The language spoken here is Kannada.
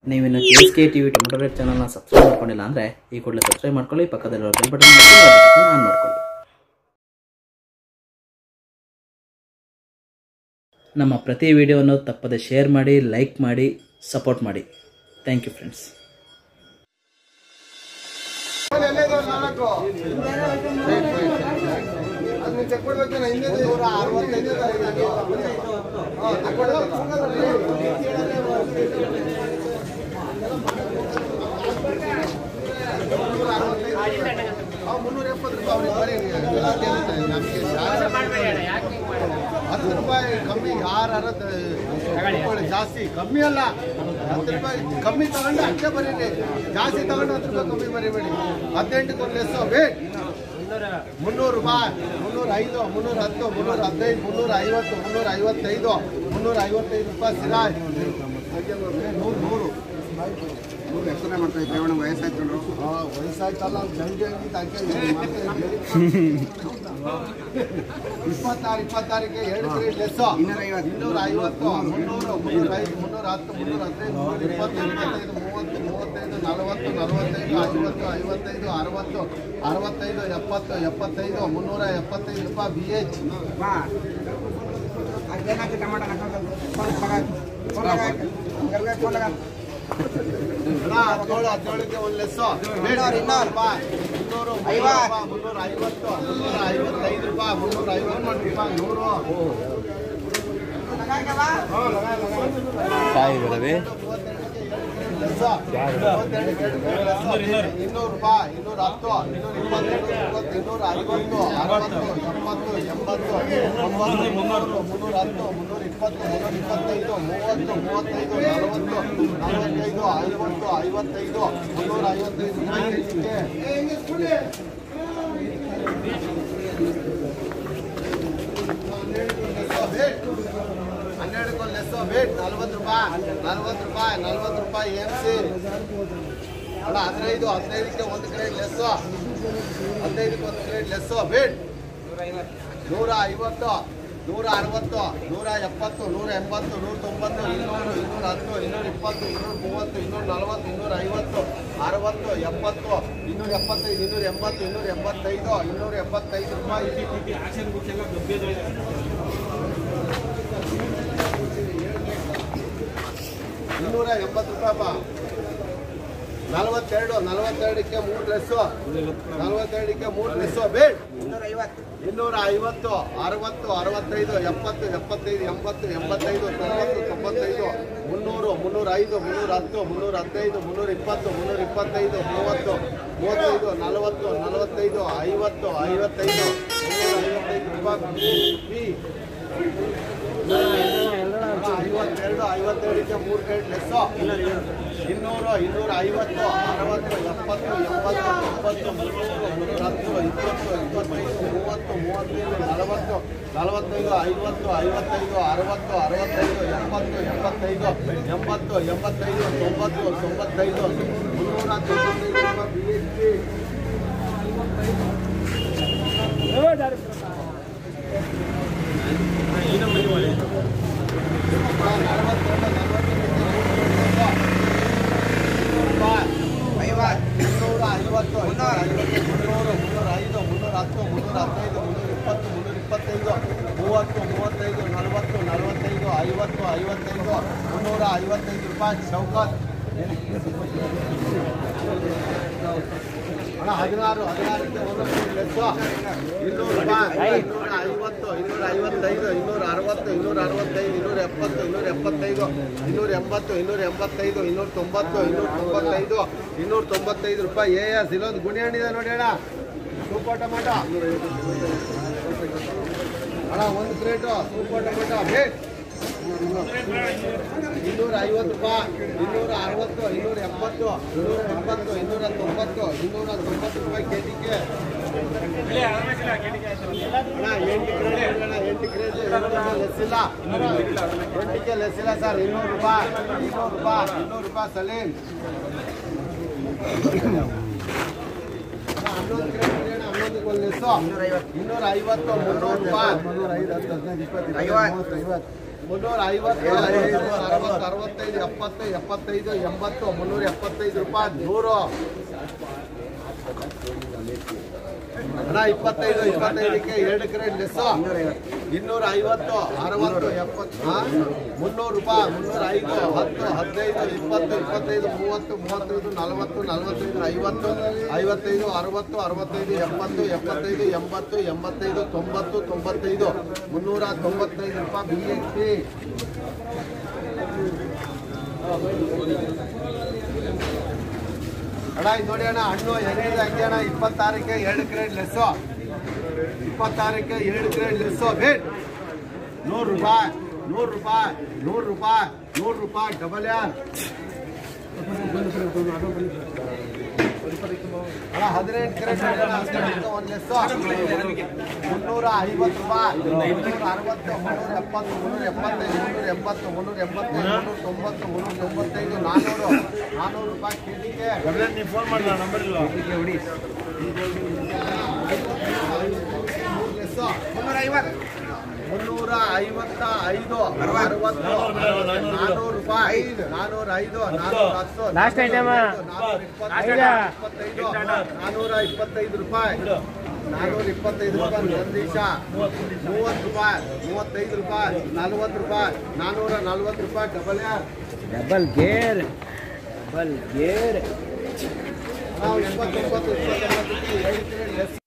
ನೀವಿನ್ನು K S K T V tomato rate ಚಾನಲ್ನ ಸಬ್ಸ್ಕ್ರೈಬ್ ಮಾಡ್ಕೊಂಡಿಲ್ಲ ಅಂದರೆ ಈ ಕೂಡಲೇ ಸಬ್ಸ್ಕ್ರೈಬ್ ಮಾಡ್ಕೊಳ್ಳಿ ಪಕ್ಕದಲ್ಲಿರೋ ಬೆಲ್ ಬಟನ್ ಆನ್ ಮಾಡ್ಕೊಳ್ಳಿ ನಮ್ಮ ಪ್ರತಿ ವಿಡಿಯೋವನ್ನು ತಪ್ಪದೆ ಶೇರ್ ಮಾಡಿ ಲೈಕ್ ಮಾಡಿ ಸಪೋರ್ಟ್ ಮಾಡಿ ಥ್ಯಾಂಕ್ ಯು ಫ್ರೆಂಡ್ಸ್ ಹತ್ತು ರೂಪಾಯಿ ಕಮ್ಮಿ ಯಾರ ಜಾಸ್ತಿ ಕಮ್ಮಿ ಅಲ್ಲ ಹತ್ತು ರೂಪಾಯಿ ಕಮ್ಮಿ ತಗೊಂಡು ಅಷ್ಟೇ ಬರೀರಿ ಜಾಸ್ತಿ ತಗೊಂಡು ಹತ್ತು ರೂಪಾಯಿ ಕಮ್ಮಿ ಬರೀಬೇಡಿ ಹದಿನೆಂಟಕ್ಕೆ ಒಂದು ಲೆಸ್ಸು ವೇಟ್ ಮುನ್ನೂರು ರೂಪಾಯಿ ಮುನ್ನೂರ ಐದು ಮುನ್ನೂರ ಹತ್ತು ಮುನ್ನೂರ ಹದಿನೈದು ಮುನ್ನೂರ ಐವತ್ತು ಮುನ್ನೂರ ಐವತ್ತೈದು ಮುನ್ನೂರ ಐವತ್ತೈದು ರೂಪಾಯಿ ಸಿರಾಜ್ ನೂರು ನೂರು ನೂರು ಎಕ್ಸ್ರೇ ಮಾಡ್ತಾ ಇದ್ದೆ ಅವನ ವಯಸ್ಸಾಯ್ತು ಆ, ವಯಸ್ಸಾಯ್ತಲ್ಲ ಅವ್ನು ಜಲ್ದಿ ಹಂಗಿತ್ತು ಇಪ್ಪತ್ತಾರು ಇಪ್ಪತ್ತಾರಿಗೆ ಎರಡು ಗ್ರೇಡ್ ಲೆಸ್ ಇನ್ನೂರ ಐವತ್ತು. ಇನ್ನೂರ ಐವತ್ತು ಮುನ್ನೂರು ಮುನ್ನೂರ ಐದು ಮುನ್ನೂರ ಹತ್ತು ಮುನ್ನೂರ ಹದಿನೈದು ಮುನ್ನೂರ ಇಪ್ಪತ್ತು ಇಪ್ಪತ್ತೈದು ಮೂವತ್ತು ಮೂವತ್ತೈದು ನಲವತ್ತು ನಲವತ್ತೈದು ಐವತ್ತು ಐವತ್ತೈದು ಅರವತ್ತು ಅರವತ್ತೈದು ಎಪ್ಪತ್ತು ಎಪ್ಪತ್ತೈದು ಮುನ್ನೂರ ಎಪ್ಪತ್ತೈದು ರೂಪಾಯಿ ಬಿ ಎಚ್ ಬಾ ಅದೇನಾಯ್ತು ಟಮಾಟ ಹದಿನೇಳು ಹದಿನೇಳಕ್ಕೆ ಒಂದು ಲೆಸ್ಸು ಇನ್ನೂರು ಇನ್ನೂರು ರೂಪಾಯಿ ಮುನ್ನೂರು ಐವತ್ತು. ಮುನ್ನೂರ ಐವತ್ತು ಮುನ್ನೂರ ಐವತ್ತೈದು ರೂಪಾಯಿ ಮುನ್ನೂರ ಐವತ್ತು ರೂಪಾಯಿ ನೂರು ಇನ್ನೂರು ರೂಪಾಯಿ ಇನ್ನೂರ ಹತ್ತು ಇನ್ನೂರ ಇಪ್ಪತ್ತೈದು ಮೂವತ್ತು ಇನ್ನೂರ ಐವತ್ತು ಅರವತ್ತು ಎಪ್ಪತ್ತು ಎಂಬತ್ತು ಒಂಬತ್ತು ಮುನ್ನೂರು ಮುನ್ನೂರ ಹತ್ತು ಮುನ್ನೂರ ಇಪ್ಪತ್ತು ಮುನ್ನೂರ ಇಪ್ಪತ್ತೈದು ಮೂವತ್ತು ಮೂವತ್ತೈದು ನಲವತ್ತು ನಲವತ್ತೈದು ಐವತ್ತು ಐವತ್ತೈದು ಮುನ್ನೂರ ಐವತ್ತೈದು ರೂಪಾಯಿ ಕೆಜಿಗೆ. ಹನ್ನೆರಡಕ್ಕೆ ಒಂದು ಲೆಸ್ಸು ವೇಟ್ ನಲ್ವತ್ತು ರೂಪಾಯಿ ನಲ್ವತ್ತು ರೂಪಾಯಿ ನಲ್ವತ್ತು ರೂಪಾಯಿ ಎಮ್ ಸಿ ಅಲ್ಲ ಹದಿನೈದು ಹದಿನೈದಕ್ಕೆ ಒಂದು ಗ್ರೇಡ್ ಲೆಸ್ಸು ಹದಿನೈದಕ್ಕೆ ಒಂದು ಗ್ರೇಡ್ ಲೆಸ್ಸು ವೇಟ್ ನೂರ ಐವತ್ತು ನೂರ ಅರವತ್ತು ನೂರ ಎಪ್ಪತ್ತು ನೂರ ಎಂಬತ್ತು ನೂರ ತೊಂಬತ್ತು ಇನ್ನೂರು ಇನ್ನೂರ ಹತ್ತು ಇನ್ನೂರ ಇಪ್ಪತ್ತು ಇನ್ನೂರ ಮೂವತ್ತು ಇನ್ನೂರ ನಲವತ್ತು ಇನ್ನೂರ ಐವತ್ತು ಅರವತ್ತು ಎಪ್ಪತ್ತು ಇನ್ನೂರ ಎಪ್ಪತ್ತೈದು ಇನ್ನೂರ ಎಂಬತ್ತು ಇನ್ನೂರ ಎಂಬತ್ತೈದು ಇನ್ನೂರ ಎಪ್ಪತ್ತೈದು ರೂಪಾಯಿ ಇನ್ನೂರ ಎಂಬತ್ತು ರೂಪಾಯಿ ಬಾ ನಲವತ್ತೆರಡು ನಲವತ್ತೆರಡಕ್ಕೆ ಮೂರು ಡ್ರೆಸ್ಸು ನಲವತ್ತೆರಡಕ್ಕೆ ಮೂರು ಡ್ರೆಸ್ಸು ಬೇಡ್ ಇನ್ನೂರ ಐವತ್ತು ಇನ್ನೂರ ಐವತ್ತು ಅರವತ್ತು ಅರವತ್ತೈದು ಎಪ್ಪತ್ತು ಎಪ್ಪತ್ತೈದು ಎಂಬತ್ತು ಎಂಬತ್ತೈದು ತೊಂಬತ್ತು ತೊಂಬತ್ತೈದು ಮುನ್ನೂರು ಮುನ್ನೂರ ಐದು ಮುನ್ನೂರ ಹತ್ತು ಮುನ್ನೂರ ಹದಿನೈದು ಮುನ್ನೂರ ಇಪ್ಪತ್ತು ಮುನ್ನೂರ ಇಪ್ಪತ್ತೈದು ಮೂವತ್ತು ಮೂವತ್ತೈದು ನಲವತ್ತು ನಲವತ್ತೈದು ಐವತ್ತು ಐವತ್ತೈದು ಮುನ್ನೂರ ಐವತ್ತೈದು ರೂಪಾಯಿ ಬಿ ಐವತ್ತೆರಡು ಐವತ್ತೆರಡಕ್ಕೆ ಮೂರು ಗೇಟ್ ಲೆಸ್ಸು ಇನ್ನೂರು ಇನ್ನೂರ ಐವತ್ತು ಅರವತ್ತು ಎಪ್ಪತ್ತು ಎಂಬತ್ತು ತೊಂಬತ್ತು ಮುನ್ನೂರು ಮುನ್ನೂರ ಹತ್ತು ಇಪ್ಪತ್ತು ಇಪ್ಪತ್ತೈದು ಮೂವತ್ತು ಮೂವತ್ತೈದು ನಲವತ್ತು ನಲವತ್ತೈದು ಐವತ್ತು ಐವತ್ತೈದು ಅರವತ್ತು ಅರವತ್ತೈದು ಎಪ್ಪತ್ತು ಎಪ್ಪತ್ತೈದು ಎಂಬತ್ತು ಎಂಬತ್ತೈದು ತೊಂಬತ್ತು ತೊಂಬತ್ತೈದು ಮುನ್ನೂರ ತೊಂಬತ್ತೈದು ಬಿ ಎಚ್ ಪಿ ಐವತ್ತು ಮುನ್ನೂರ ಐವತ್ತು ಮುನ್ನೂರ ಐವತ್ತು ಮುನ್ನೂರು ಮುನ್ನೂರ ಐದು ಮುನ್ನೂರ ಹತ್ತು ಮುನ್ನೂರ ಹದಿನೈದು ಮುನ್ನೂರ ಇಪ್ಪತ್ತು ಮುನ್ನೂರ ಇಪ್ಪತ್ತೈದು ಮೂವತ್ತು ಮೂವತ್ತೈದು ನಲವತ್ತು ನಲವತ್ತೈದು ಐವತ್ತು ಐವತ್ತೈದು ಮುನ್ನೂರ ಐವತ್ತೈದು ರೂಪಾಯಿ ಚೌಕತ್ ಅಣ್ಣ ಹದಿನಾರು ಹದಿನಾರಕ್ಕೆ ಒಂದೊಂದು ಲೆಸ್ಸು ಇನ್ನೂರು ರೂಪಾಯಿ ಇನ್ನೂರ ಐವತ್ತು ಇನ್ನೂರ ಐವತ್ತೈದು ಇನ್ನೂರ ಅರವತ್ತು ಇನ್ನೂರ ಅರವತ್ತೈದು ಇನ್ನೂರ ಎಪ್ಪತ್ತು ಇನ್ನೂರ ಎಪ್ಪತ್ತೈದು ಇನ್ನೂರ ಎಂಬತ್ತು ಇನ್ನೂರ ಎಂಬತ್ತೈದು ಇನ್ನೂರ ತೊಂಬತ್ತು ಇನ್ನೂರ ತೊಂಬತ್ತೈದು ಇನ್ನೂರ ತೊಂಬತ್ತೈದು ರೂಪಾಯಿ ಎ ಎಸ್ ಇಲ್ಲೊಂದು ಗುಣಿ ಹಣ್ಣಿದೆ ನೋಡಿ ಅಣ್ಣ ಸೂಪರ್ ಟೊಮಾಟೊ ಅಣ್ಣ ಒಂದು ಪ್ಲೇಟು ಸೂಪರ್ ಟೊಮಾಟೊ ಬೇಕು ಇನ್ನೂರ ಐವತ್ತು ರೂಪಾಯಿ ಇನ್ನೂರ ಅರವತ್ತು ಇನ್ನೂರ ಎಪ್ಪತ್ತು ಇನ್ನೂರ ಎಂಬತ್ತು ಇನ್ನೂರ ತೊಂಬತ್ತು ಇನ್ನೂರ ತೊಂಬತ್ತು ರೂಪಾಯಿ ಕೆ ಜಿಗೆ ಅಣ್ಣ ಎಂಟು ಗ್ರೇಡ್ ಅಣ್ಣ ಎಂಟು ಗ್ರೇಡ್ ಲೆಸ್ ಇಲ್ಲ ಎಂಟಿಗೆ ಲೆಸ್ ಇಲ್ಲ ಸರ್ ಇನ್ನೂರು ರೂಪಾಯಿ ಇನ್ನೂರು ರೂಪಾಯಿ ಇನ್ನೂರು ರೂಪಾಯಿ ಸಲೀನ್ ಹನ್ನೊಂದು ಗ್ರೇಡ್ ಅಣ್ಣ ಹನ್ನೊಂದಕ್ಕೆ ಒಂದು ಲೆಸ್ಸು ಇನ್ನೂರ ಐವತ್ತು ಇನ್ನೂರ ಐವತ್ತು ಮುನ್ನೂರು ರೂಪಾಯಿ ಐವತ್ತು ಮುನ್ನೂರ ಐವತ್ತು ಅರವತ್ತು ಅರವತ್ತೈದು ಎಪ್ಪತ್ತು ಎಪ್ಪತ್ತೈದು ಎಂಬತ್ತು ಮುನ್ನೂರ ಎಪ್ಪತ್ತೈದು ರೂಪಾಯಿ ನೂರು ಅಣ್ಣ ಇಪ್ಪತ್ತೈದು ಇಪ್ಪತ್ತೈದಕ್ಕೆ ಎರಡು ಕ್ರೇಟ್ ಲೆಸ್ಸು ಇನ್ನೂರ ಐವತ್ತು ಅರವತ್ತು ಎಪ್ಪತ್ತು ಹಾ? ಮುನ್ನೂರು ರೂಪಾಯಿ ಮುನ್ನೂರ ಐದು ಹತ್ತು ಹದಿನೈದು ಇಪ್ಪತ್ತು ಇಪ್ಪತ್ತೈದು ಮೂವತ್ತು ಮೂವತ್ತೈದು ನಲವತ್ತು ನಲವತ್ತೈದು ಐವತ್ತು ಐವತ್ತೈದು ಅರವತ್ತು ಅರವತ್ತೈದು ಎಪ್ಪತ್ತು ಎಪ್ಪತ್ತೈದು ಎಂಬತ್ತು ಎಂಬತ್ತೈದು ತೊಂಬತ್ತು ತೊಂಬತ್ತೈದು ಮುನ್ನೂರ ತೊಂಬತ್ತೈದು ರೂಪಾಯಿ ಬಿ ಎಚ್ ಪಿ ಅಣ್ಣ ಇದು ನೋಡಿ ಅಣ್ಣ ಹಣ್ಣು ಎಲ್ಲಿದೆ ಹಂಗೆ ಅಣ್ಣ ಇಪ್ಪತ್ತಾರಕ್ಕೆ ಎರಡು ಕ್ರೇಟ್ ಲೆಸ್ಸು ಇಪ್ಪತ್ತಾರಕ್ಕೆ ಎರಡು ಕ್ರೇಟ್ ಲೆಸ್ಸು ಬೇಟ್ ನೂರು ರೂಪಾಯಿ ನೂರು ರೂಪಾಯಿ ನೂರು ರೂಪಾಯಿ ನೂರು ರೂಪಾಯಿ ಡಬಲ್ ಯಾರ್ ಅಣ್ಣ ಹದಿನೆಂಟು ಕ್ರೇಟ್ ಒಂದು ಲೆಸ್ಸು ಮುನ್ನೂರ ಐವತ್ತು ರೂಪಾಯಿ ಮುನ್ನೂರ ಅರವತ್ತು ಮುನ್ನೂರ ಎಪ್ಪತ್ತು ಮುನ್ನೂರ ಎಪ್ಪತ್ತೈದು ಮುನ್ನೂರ ಎಂಬತ್ತು ಮುನ್ನೂರ ಎಂಬತ್ತೈದು ಮುನ್ನೂರ ತೊಂಬತ್ತು ಮುನ್ನೂರ ತೊಂಬತ್ತೈದು ನಾನ್ನೂರು ನಾನ್ನೂರು ರೂಪಾಯಿ ಕೆಜಿಗೆ ಫೋನ್ ಮಾಡಲ್ಲ ನಂಬರ್ ಇಲ್ಲ ಮೂರು ಲೆಸ್ಸು ಮುನ್ನೂರ ಐವತ್ತು ಮುನ್ನೂರ ಐವತ್ತ ಐದು ಅರವತ್ತು ನಾನೂರು ರೂಪಾಯಿ ನಾನೂರ ಐದು ನಾನೂರ ಹತ್ತು Last item. ಇಪ್ಪತ್ತೈದು ನಾನೂರ ಇಪ್ಪತ್ತೈದು ರೂಪಾಯಿ ನಾನೂರ ಇಪ್ಪತ್ತೈದು ರೂಪಾಯಿ ನಂದೀಶ ಮೂವತ್ತು ರೂಪಾಯಿ ಮೂವತ್ತೈದು ರೂಪಾಯಿ ನಲ್ವತ್ತು ರೂಪಾಯಿ ನಾನೂರ ನಲ್ವತ್ತು ರೂಪಾಯಿ ಡಬಲ್ ಯಾರ್ ಡಬಲ್ ಗೇರ್ ಡಬಲ್ ಗೇರ್ ನಾವು ಇಪ್ಪತ್ತೊಂಬತ್ತು ಇಪ್ಪತ್ತೊಂಬತ್ತಕ್ಕೆ ಎರಡು ಕಿಲೋ ಲೆಸ್